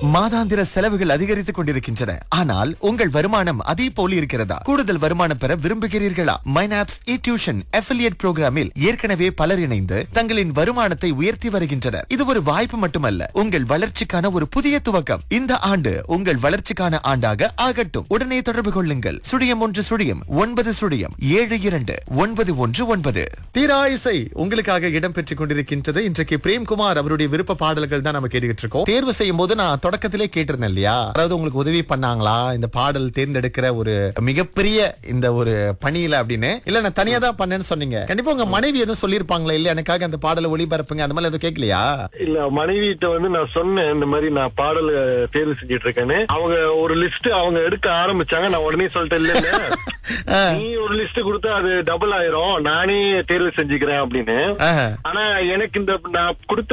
மாதாந்திர செலவுகள் அதிகரித்துக் கொண்டிருக்கின்றன ஆனால் உங்கள் வருமானம் அதே போல் இருக்கிறதா கூடுதல் வருமானம் பெற விரும்புகிறீர்களா மைனாப்ஸ் இ டியூஷன் அஃபிலியேட் புரோகிராமில் ஏற்கனவே பலர் இணைந்து தங்களின் வருமானத்தை உயர்த்தி வருகின்றனர் இது ஒரு வாய்ப்பு மட்டுமல்ல உங்கள் வளர்ச்சிக்கான ஒரு புதிய துவக்கம் இந்த ஆண்டு உங்கள் வளர்ச்சிக்கான ஆண்டாக ஆகட்டும் உடனே தொடர்பு கொள்ளுங்கள் சுழியம் ஒன்று சுழியம் ஒன்பது சுழியம் ஏழு இரண்டு ஒன்பது ஒன்று ஒன்பது தீரா இசை உங்களுக்காக இடம் பெற்றுக் கொண்டிருக்கின்றது இன்றைக்கு பிரேம்குமார் அவருடைய விருப்ப பாடல்கள் தான் நம்ம கேட்டுக்கிட்டு இருக்கோம் தேர்வு செய்யும் போது நான் தொடக்கத்திலே கேட்டிருந்தேன் இல்லையா அதாவது உங்களுக்கு உதவி பண்ணாங்களா இந்த பாடல் தேர்ந்தெடுக்கிற ஒரு மிகப்பெரிய இந்த ஒரு பணியில அப்படின்னு இல்ல நான் தனியா தான் பண்ணேன்னு சொன்னீங்க கண்டிப்பா உங்க மனைவி எதுவும் சொல்லியிருப்பாங்களா இல்ல எனக்காக அந்த பாடலை ஒளிபரப்புங்க அந்த மாதிரி எதுவும் கேட்கலையா இல்ல மனைவிட்ட வந்து நான் சொன்னேன் இந்த மாதிரி நான் பாடல் தேர்வு செஞ்சுட்டு இருக்கேன்னு அவங்க ஒரு லிஸ்ட் அவங்க எடுக்க ஆரம்பிச்சாங்க நான் உடனே சொல்லிட்டேன் இல்ல இல்ல நீ ஒரு லிஸ்ட் கொடுத்தா அது டபுள் ஆயிரும் நானே தேர்வு செஞ்சுக்கிறேன் அப்படின்னு ஆஹா. ஆனா எனக்கு இந்த நான் கொடுத்த